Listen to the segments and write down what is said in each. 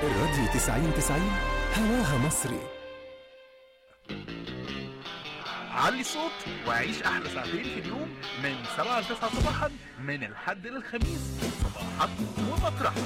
الراديو 90 90 هواها مصري علي الصوت وعيش احلى ساعتين في اليوم من 7 ل 9 صباحا من الحد للخميس صباحا ومطرحا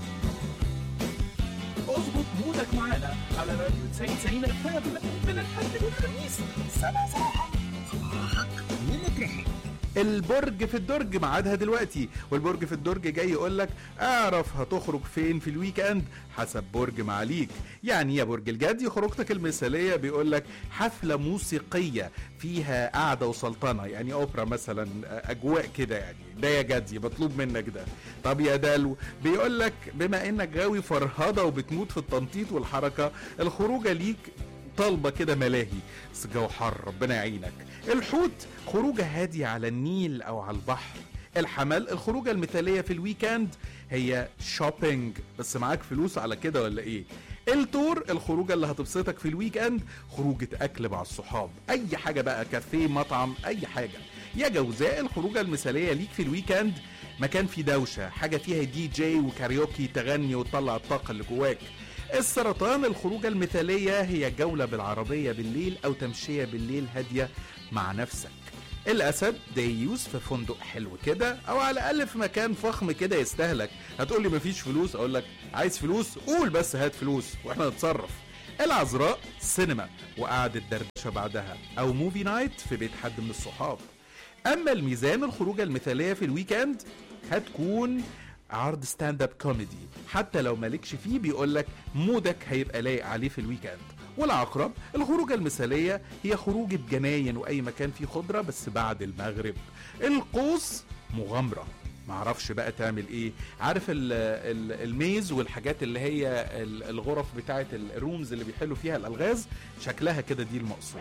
اظبط مودك معانا على راديو 90 90 اف من الحد للخميس 7 صباحا صباحك ومطرحك البرج في الدرج ميعادها دلوقتي والبرج في الدرج جاي يقول لك اعرف هتخرج فين في الويك اند حسب برج معاليك يعني يا برج الجدي خروجتك المثاليه بيقول لك حفله موسيقيه فيها قعده وسلطنه يعني اوبرا مثلا اجواء كده يعني ده يا جدي مطلوب منك ده طب يا دلو بيقول لك بما انك غاوي فرهضه وبتموت في التنطيط والحركه الخروجه ليك طالبه كده ملاهي بس الجو حر ربنا يعينك الحوت خروجه هاديه على النيل او على البحر الحمل الخروجه المثاليه في الويكند هي شوبينج بس معاك فلوس على كده ولا ايه التور الخروجه اللي هتبسطك في الويك اند خروجه اكل مع الصحاب اي حاجه بقى كافيه مطعم اي حاجه يا جوزاء الخروجه المثاليه ليك في الويكند مكان فيه دوشه حاجه فيها دي جي وكاريوكي تغني وتطلع الطاقه اللي جواك السرطان الخروجة المثالية هي جولة بالعربية بالليل أو تمشية بالليل هادية مع نفسك الأسد ديوس في فندق حلو كده أو على الأقل في مكان فخم كده يستهلك هتقولي مفيش فلوس أقول لك عايز فلوس قول بس هات فلوس وإحنا نتصرف العذراء سينما وقعدة دردشة بعدها أو موفي نايت في بيت حد من الصحاب أما الميزان الخروجة المثالية في الويكند هتكون عرض ستاند اب كوميدي حتى لو مالكش فيه بيقول لك مودك هيبقى لايق عليه في الويكند والعقرب الخروجه المثاليه هي خروجه جناين واي مكان فيه خضره بس بعد المغرب القوس مغامره معرفش بقى تعمل ايه عارف ال ال الميز والحاجات اللي هي ال- الغرف بتاعه الرومز اللي بيحلوا فيها الالغاز شكلها كده دي المقصود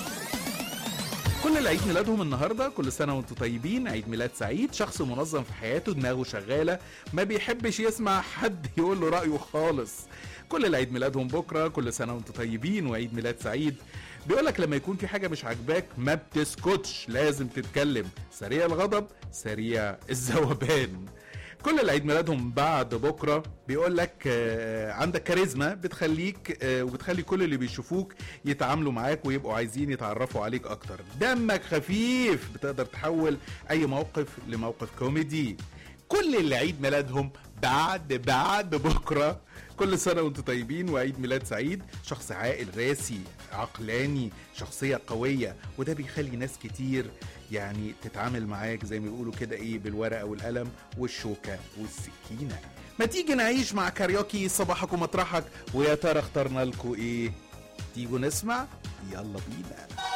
كل اللي عيد ميلادهم النهارده كل سنه وانتم طيبين عيد ميلاد سعيد شخص منظم في حياته دماغه شغاله ما بيحبش يسمع حد يقول له رايه خالص كل اللي عيد ميلادهم بكره كل سنه وانتم طيبين وعيد ميلاد سعيد بيقولك لما يكون في حاجه مش عاجباك ما بتسكتش لازم تتكلم سريع الغضب سريع الذوبان كل اللي عيد ميلادهم بعد بكره بيقول لك آه، عندك كاريزما بتخليك آه، وبتخلي كل اللي بيشوفوك يتعاملوا معاك ويبقوا عايزين يتعرفوا عليك اكتر دمك خفيف بتقدر تحول اي موقف لموقف كوميدي كل اللي عيد ميلادهم بعد بعد بكره كل سنه وانتم طيبين وعيد ميلاد سعيد شخص عاقل راسي عقلاني شخصيه قويه وده بيخلي ناس كتير يعني تتعامل معاك زي ما بيقولوا كده ايه بالورقه والقلم والشوكه والسكينه ما تيجي نعيش مع كاريوكي صباحك ومطرحك ويا ترى اخترنا لكم ايه تيجوا نسمع يلا بينا